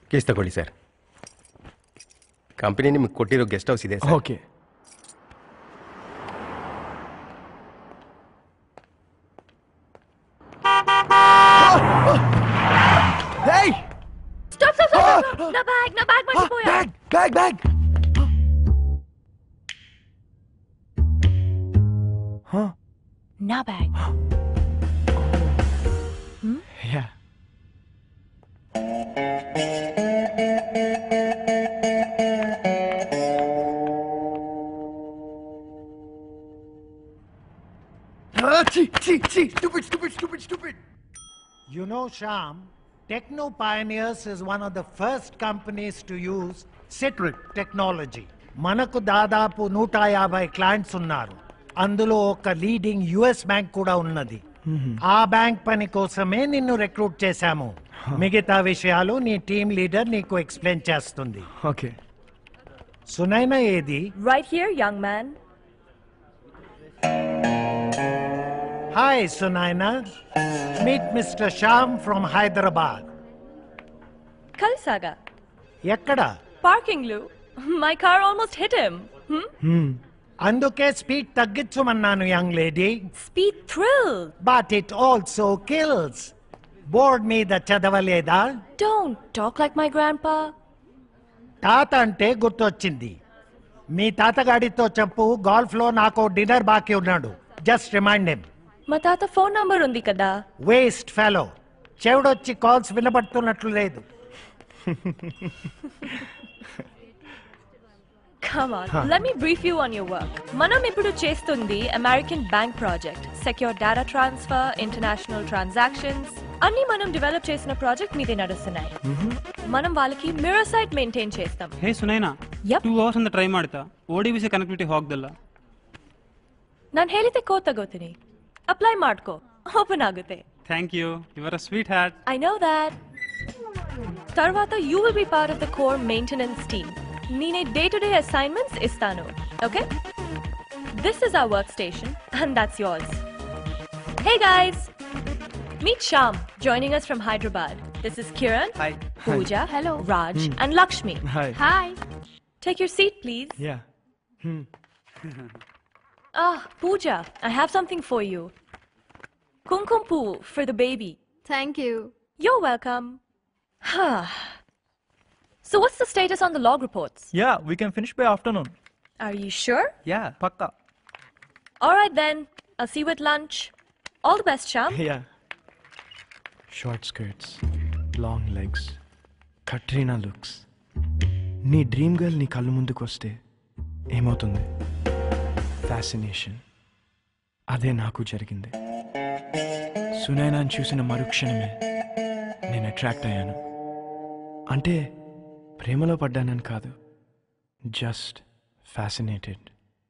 Case ತಗೊಳ್ಳಿ sir company ನಿಮ್ಗೆ ಕೊಟ್ಟಿರೋ ಗೆಸ್ಟ್ ಹೌಸ್ ಇದೆ sir okay Hey! Stop stop stop నా బ్యాగ్ నా బ్యాగ్ మర్చిపోయా Bag! Bag! Bag! Huh? నా bag Yeah. Ah, see, see, see, stupid, stupid, stupid, stupid. You know, Sham, Techno Pioneers is one of the first companies to use Citric technology. మనకు దాదాపు నూట యాభై clients ఉన్నారు అందులో ఒక leading US bank కూడా ఉన్నది ఆ బ్యాంక్ పని కోసమే నిన్ను రిక్రూట్ చేశాము మిగతా విషయాలు నీ టీమ్ లీడర్ నీకు ఎక్స్ప్లెయిన్ చేస్తుంది Okay. సునైనా ఏది right here young man hi Sunaina meet mister Shyam from Hyderabad కలిసాగా ఎక్కడ పార్కింగ్ లో my car almost hit him Hmm. అందుకే స్పీడ్ తగ్గించమన్నాను young lady speed thrill but it also kills board మీద చదవలేదా don't talk like my grandpa తాత అంటే గుర్తొచ్చింది మీ తాతగాడితో చెప్పు గోల్ఫ్ లో నాకు డిన్నర్ బాకీ ఉన్నాడు జస్ట్ రిమైండ్ హిమ్ మా తాత ఫోన్ నంబర్ ఉంది కదా వేస్ట్ ఫెలో చెవుడొచ్చి కాల్స్ వినబడుతున్నట్లు లేదు come on let me brief you on your work మనం ఇప్పుడు చేస్తుంది American bank project secure data transfer international transactions అన్ని మనం డెవలప్ చేసిన ప్రాజెక్ట్ మీదే నడుస్తున్నాయి మనం వాళ్ళకి మిరర్ సైట్ మెయింటైన్ చేస్తాం hey Sunaina Yep. Two hours ಅಂತ ಟ್ರೈ ಮಾಡ್ತಾ ಓಡಿ ಬಿಸಿ ಕನೆಕ್ಟಿವಿಟಿ ಹೋಗ್ದಲ್ಲ ನಾನು ಹೇಳಿದ್ದೆ ಕೋತಗೋತೀನಿ ಅಪ್ಲೈ ಮಾಡ್ಕೋ ಓಪನ್ ಆಗುತ್ತೆ thank you you're a sweetheart I know that. తర్వాత you will be part of the core maintenance team. నేనే డే టు డే అసైన్మెంట్స్ ఇస్తాను okay this is our workstation and that's yours hey guys meet Shyam joining us from Hyderabad. This is Kiran, Hi. Pooja, hello, Raj, and Lakshmi. Hi. Hi. Take your seat, please. Yeah. Ah, Pooja, I have something for you. Kumkum poo for the baby. Thank you. You're welcome. so, what's the status on the log reports? Yeah, we can finish by afternoon. Are you sure? Yeah, pakka. All right then. I'll see you at lunch. All the best, Sham. Yeah. Short skirts, long legs, Katrina looks నీ dream girl నీ కళ్ళు ముందుకు వస్తే ఏమవుతుంది fascination అదే నాకు జరిగింది సునైనాని చూసిన మరుక్షణమే నేను అట్రాక్ట్ అయ్యాను అంటే ప్రేమలో పడ్డానని కాదు జస్ట్ ఫ్యాసినేటెడ్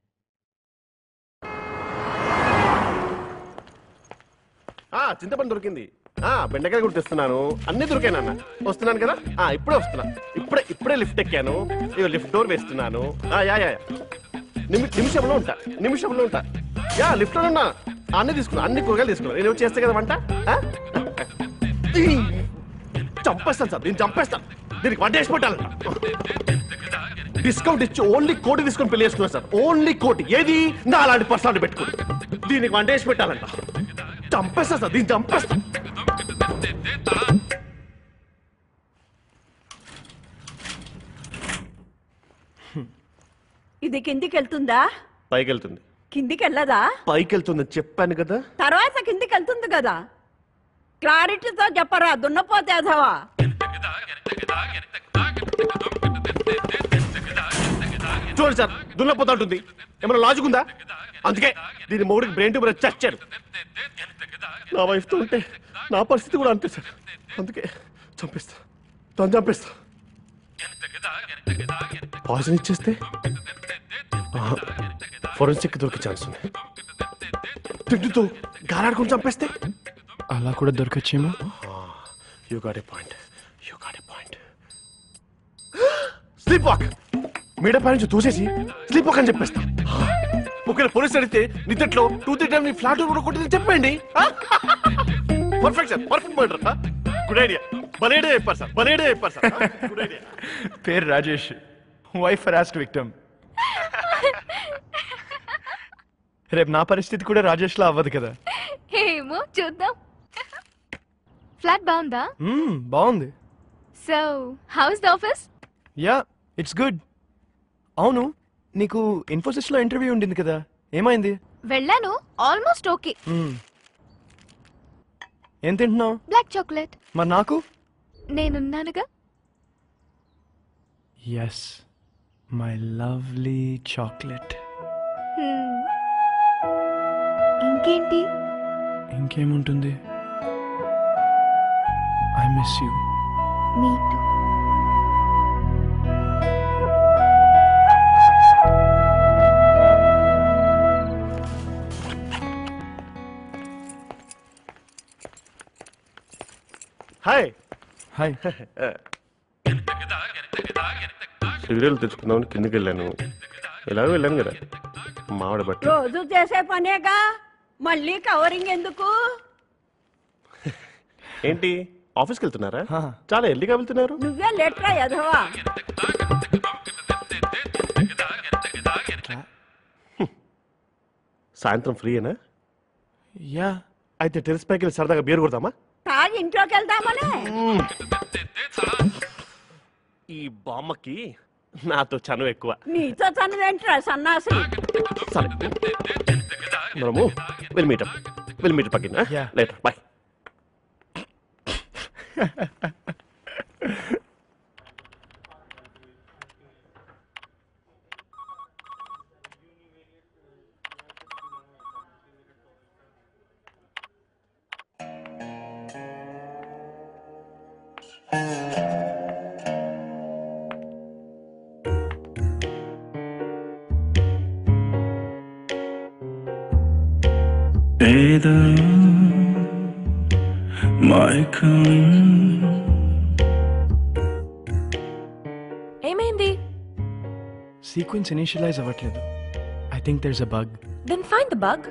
ఆ చింతపండు దొరికింది ఆ బెండకాయ కూడా తెస్తున్నాను అన్ని దొరికానన్న వస్తున్నాను కదా ఆ ఇప్పుడే వస్తున్నా ఇప్పుడే ఇప్పుడే లిఫ్ట్ ఎక్కాను ఇక లిఫ్ట్ డోర్ వేస్తున్నాను ఆ యా యా యా. నిమి- నిమిషంలో ఉంటా నిమిషంలో ఉంటా యా లిఫ్ట్ లో ఉన్నా అన్ని తీసుకున్నా అన్ని కూరగాయలు తీసుకున్నా నేను వచ్చి చేస్తే కదా వంట ఆ? ఈ! చంపేస్తాను సార్ దీన్ని చంపేస్తాను దీనికి వంట వేసి పెట్టాలంట డిస్కౌంట్ ఇచ్చి ఓన్లీ కోటి తీసుకొని పెళ్లి చేసుకున్నా సార్ ఓన్లీ కోటి ఏది నా అలాంటి పర్సనాలిటీ పెట్టుకుని దీనికి వంట వేసి పెట్టాలంట చంపేస్తా సార్ దీన్ని చంపేస్తా ఇది కిందికి వెళ్తుందా పైకి వెళ్తుంది కిందికి వెళ్ళదా పైకి వెళ్తుందని చెప్పాను కదా తర్వాత కిందికి వెళ్తుంది కదా క్లారిటీతో చెప్పరా దున్నపోతే అదవా చూడండి సార్ దున్నపోతా ఉంటుంది ఏమైనా లాజిక్ ఉందా అందుకే దీని మొగుడికి బ్రెయిన్ ట్యూబర్ వచ్చి చచ్చారు నా వైఫ్తో ఉంటే నా పరిస్థితి కూడా అంతే సార్ అందుకే చంపేస్తా తను చంపేస్తా పాయిజన్ ఇచ్చేస్తే ఫోరెన్సిక్ దొరికే ఛాన్స్ ఉంది తిండితో గాలాడుకుని చంపేస్తే అలా కూడా దొరకచ్చేమో you got a point you got a point sleepwalk మీడ పై నుంచి తోసేసి స్లీప్ వాక్ అని చెప్పేస్తా ఒకవేళ పోలీస్ అడిగితే నిద్దట్లో టూ త్రీ టైం నీ ఫ్లాట్ కూడా కొట్టింది చెప్పండి perfect sir perfect murder good idea బలేడే చెప్పారు సార్ బలేడే చెప్పారు సార్ గుడ్ ఐడియా పేరు రాజేష్ వైఫ్ హరాస్ట్ విక్టమ్ రేపు నా పరిస్థితి కూడా రాజేష్లా అవ్వదు కదా ఏమో చూద్దాం ఫ్లాట్ బాగుందా మ్మ్, బాగుంది so house the office yeah it's good అవును నీకు ఇన్ఫోసిస్ లో ఇంటర్వ్యూ ఉండింది కదా ఏమైంది వెళ్ళాను ఆల్మోస్ట్ ఓకే మ్మ్. ఏం తింటున్నావు బ్లాక్ చాక్లెట్ మరి నాకు నేనున్నానుగా yes my lovely chocolate Hmm. ఇంకేంటి ఇంకేముంటుంది I miss you me too hi hi serial తెచ్చుకుందామని కిందకి వెళ్ళాను ఎలాగో వెళ్ళాను కదా మామిడి బట్టి రోజు చేసే పనేగా మళ్ళీ కవరింగ్ ఎందుకు ఏంటి ఆఫీస్కి వెళ్తున్నారా హా. చాలా ఎల్లిగా వెళ్తున్నారు నువ్వే లెటరా ఎదవా సాయంత్రం ఫ్రీయేనా యా అయితే టెరెస్ పైకి వెళ్ళి సరదాగా బీర్ కొడదామా తాగి ఇంట్లోకి వెళ్దామనే ఈ బామ్మకి నాతో చనువు ఎక్కువ నీతో చన్నదేంట్రా సన్నాసి సరే మనము will meetup will meetup again Yeah. Later bye ఏమైంది సీక్వెన్స్ ఇనిషియలైజ్ అవ్వట్లేదు I think there's a bug then find the bug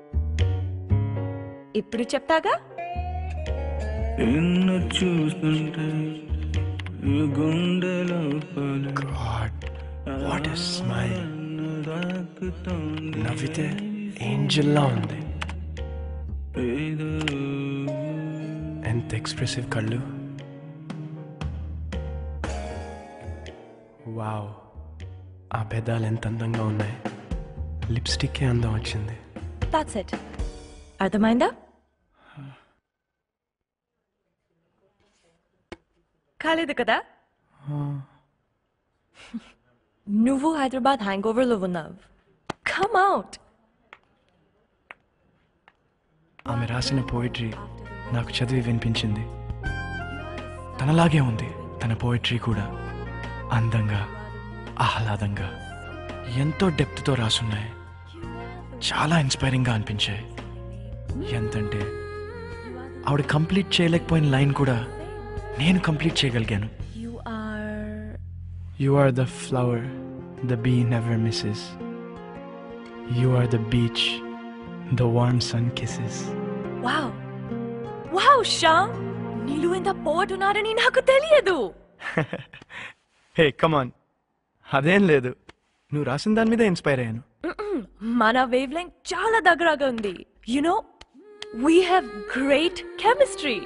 ఇప్పుడు చెప్తాగా నిన్ను చూస్తుంటే ఈ గుండె లోపల గాడ్ వాట్ ఎ స్మైల్ తాకుతోంది నవ్వితే ఏంజల్లా ఉంది ఏదో ఎంత ఎక్స్ప్రెసివ్ కళ్ళు వావ్ ఆ పెదాలు ఎంత అందంగా ఉన్నాయి లిప్స్టిక్కే అందం వచ్చింది దాట్స్ ఇట్ అర్థమైందా కాలేదు కదా నువ్వు హైదరాబాద్ హ్యాంగ్ ఓవర్లో ఉన్నావు కమ్ అవుట్ ఆమె రాసిన పోయిటరీ నాకు చదివి వినిపించింది తనలాగే ఉంది తన పోయిటరీ కూడా అందంగా ఆహ్లాదంగా ఎంతో డెప్త్తో రాసున్నాయి చాలా ఇన్స్పైరింగ్గా అనిపించాయి ఎంతంటే ఆవిడ కంప్లీట్ చేయలేకపోయిన లైన్ కూడా నేను కంప్లీట్ చేయగలిగాను you are You are the flower the bee never misses. You are the beach the warm sun kisses. Wow wow Shyam నీళ్ళు ఎంత పోట్ ఉన్నారని నాకు తెలియదు హే కమాన్ అదేం లేదు నువ్వు రాసిన దాని మీద ఇన్స్పైర్ అయ్యాను Mm-mm. మన వేవ్ లెంగ్ చాలా దగ్గరగా ఉంది you know we have great chemistry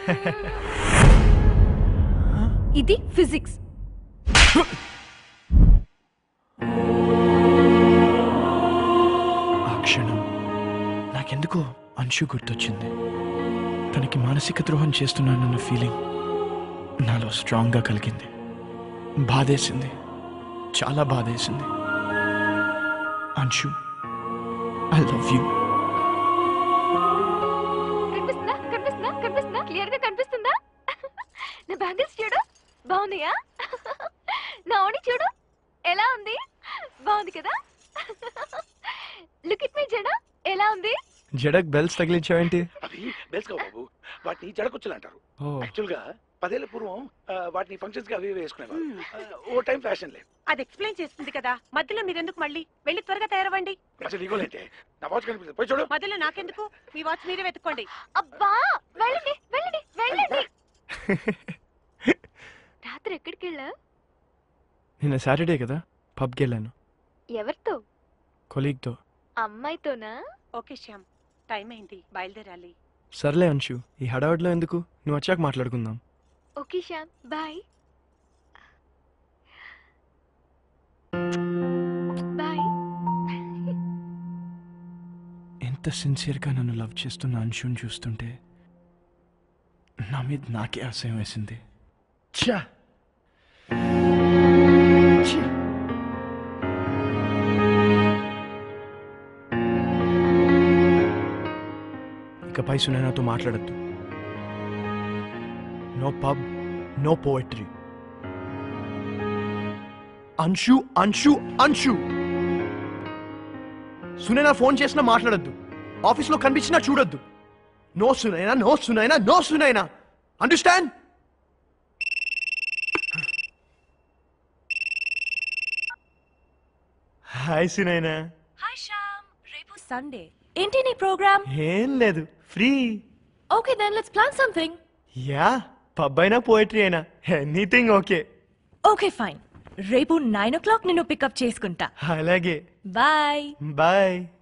ఇది ఫిజిక్స్ ఆ క్షణం నాకెందుకో అంశు గుర్తొచ్చింది తనకి మానసిక ద్రోహం చేస్తున్నానన్న ఫీలింగ్ నాలో స్ట్రాంగ్గా కలిగింది బాధేసింది చాలా బాధేసింది అంశు ఐ లవ్ యూ కనిపిస్తుందా కనిపిస్తుందా కనిపిస్తుందా క్లియర్ గా కనిపిస్తుందా నా బ్యాంగిల్స్ చూడు బాగున్నాయా నా ఓణి చూడు ఎలా ఉంది బాగుంది కదా లుక్ ఇట్ మీ జడ ఎలా ఉంది జడక్ బెల్స్ తగిలించావేంటి అవి బెల్స్గా బాబు వాటిని జడకొచ్చులు అంటారు ఓ యాక్చువల్ గా పదేళ్ల పూర్వం ఆ, వాటిని ఫంక్షన్స్ గా అవి ఇవి వేసుకునేవారు ఆ, ఓ టైం ఫ్యాషన్ లేదు అది ఎక్స్ప్లెయిన్ చేస్తుంది కదా మధ్యలో మీరెందుకు మళ్ళీ వెళ్ళి త్వరగా తయారవ్వండి అసలు ఈగోలంటే నా వాచ్ కనిపిస్తుంది పోయి చూడు మధ్యలో నాకెందుకు మీ వాచ్ మీరే వెతుక్కోండి అబ్బా వెళ్ళండి వెళ్ళండి వెళ్ళండి రాత్రి ఎక్కడికి వెళ్ళా నిన్న సాటర్డే కదా పబ్కి వెళ్ళాను ఎవరితో కొలీగ్తో అమ్మాయితోనా ఓకే శ్యామ్ టైం అయింది బయలుదేరాలి సర్లే అంశు ఈ హడావడిలో ఎందుకు నువ్వు వచ్చాక మాట్లాడుకుందాం ఓకే శ్యామ్ బాయ్ బాయ్ ఎంత సిన్సియర్గా నన్ను లవ్ చేస్తున్న అంశుని చూస్తుంటే నా మీద నాకే అసహ్యం వేసింది ఛా ఛీ. ఇకపై సునైనాతో మాట్లాడద్దు no pub no poetry Anshu Anshu Anshu Sunaina phone చేసినా మాట్లాడద్దు ఆఫీస్లో కనిపించినా చూడొద్దు no Sunaina no Sunaina no Sunaina understand hi Sunaina hi Shyam రేపు సండే ఏంటి నీ ప్రోగ్రామ్ ఏం లేదు free okay then let's plan something yeah pub అయినా పోయిటరీ అయినా ఎనీథింగ్ ఓకే ఓకే ఫైన్ రేపు నైన్ ఓ క్లాక్ నిన్ను పికప్ చేసుకుంటా అలాగే బాయ్ బాయ్